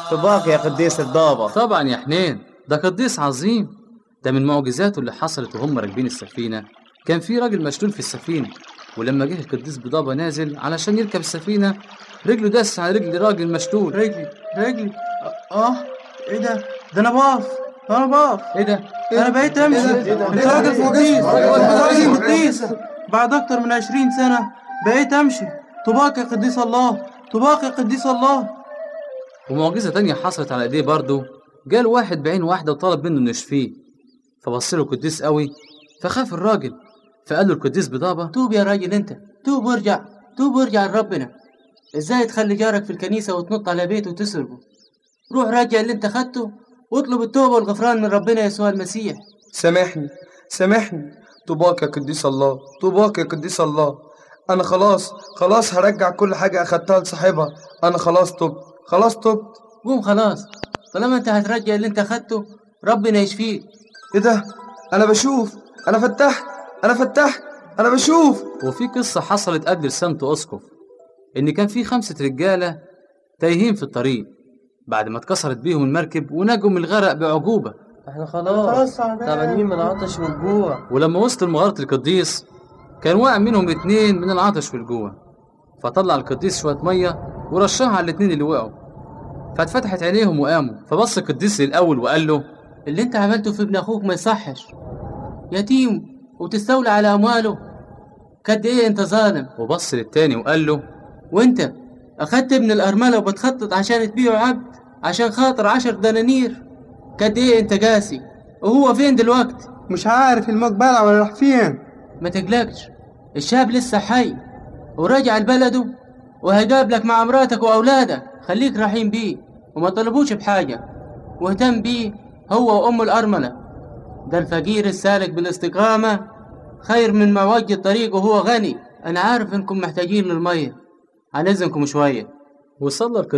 طباق يا قديس الضابة طبعا يا حنين ده قديس عظيم ده من معجزاته اللي حصلت وهم راكبين السفينة كان في راجل مشلول في السفينة ولما جه القديس بضابة نازل علشان يركب السفينة رجله داس على رجل راجل مشلول رجلي رجلي اه ايه ده ده انا بقف انا بقف ايه ده انا بقيت امشي انت راجل قديس راجل قديس بعد اكتر من عشرين سنة بقيت امشي طباق يا قديس الله طباق يا قديس الله ومعجزة تانية حصلت على ايديه برضه جال واحد بعين واحدة وطلب منه انه يشفيه فبص له القديس قوي فخاف الراجل فقال له القديس بضابة توب يا راجل انت توب وارجع توب وارجع لربنا ازاي تخلي جارك في الكنيسة وتنط على بيته وتسرقه روح راجع اللي انت خدته واطلب التوبة والغفران من ربنا يسوع المسيح سامحني سامحني طوباك يا قديس الله طوباك يا قديس الله انا خلاص خلاص هرجع كل حاجة اخدتها لصاحبها انا خلاص تبت خلاص تبت قوم خلاص طالما انت هترجع اللي انت خدته ربنا يشفيك ايه ده انا بشوف انا فتحت انا فتحت انا بشوف وفي قصة حصلت قبل سانت أسقف إن كان في خمسة رجالة تايهين في الطريق بعد ما اتكسرت بيهم المركب ونجوا من الغرق بعجوبة احنا خلاص تعبانين من العطش والجوع ولما وصل مغارة القديس كان واقع منهم اتنين من العطش والجوع فطلع القديس شوية مية ورشها على الاتنين اللي وقعوا فاتفتحت عينيهم وقاموا فبص القديس للأول وقال له اللي انت عملته في ابن اخوك ما يصحش يتيم وتستولى على امواله قد ايه انت ظالم وبص للتاني وقال له وانت اخدت ابن الارمله وبتخطط عشان تبيعه عبد عشان خاطر عشر دنانير قد ايه انت قاسي وهو فين دلوقتي مش عارف المقبلة ولا راح فين ما تقلقش الشاب لسه حي وراجع لبلده وهيقابلك مع مراتك واولادك خليك رحيم بيه وما طلبوش بحاجه واهتم بيه هو وام الارمله ده الفقير السالك بالاستقامه خير من معوج الطريق وهو غني انا عارف انكم محتاجين للميه هنزنكم شويه وصلى القديس